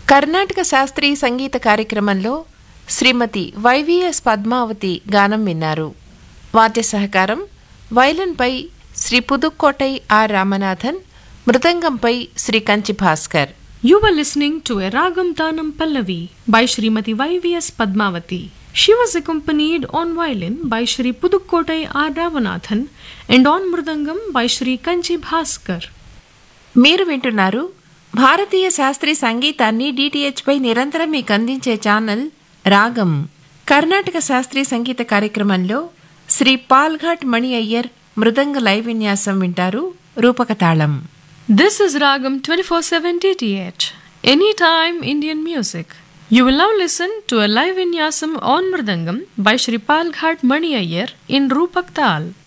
కర్ణాటక శాస్త్రీయ సంగీత కార్యక్రమంలో శ్రీమతి వైవిఎస్ పద్మావతి గానం విన్నారు వాద్య సహకారం వైలన్పై శ్రీ పుదుక్కోటై ఆర్ రామనాథన్ మృదంగంపై Shri Kanchi Bhaskar You were listening to a Ragam Tanam Pallavi by Srimati YVS Padmavati. She was accompanied on violin by Shri Pudukkotai R. Ravanathan and on mridangam by Shri Kanchi Bhaskar. మీరు వింటున్నారు భారతీయ శాస్త్రీయ సంగీతాన్ని డిటిహెచ్ పై నిరంతరం మీకు అందించే channel రాగం కర్ణాటక శాస్త్రీయ సంగీత కార్యక్రమంలో శ్రీ పాల్ఘాట్ మణి అయ్యర్ మృదంగ లైవ్ విన్యాసం వింటారు రూపక తాళం This is Ragam 24/7 DTH. Anytime Indian music. You will now listen to a live vinyasam on mridangam by Shri Palghat Mani Iyer in Rupak Tal.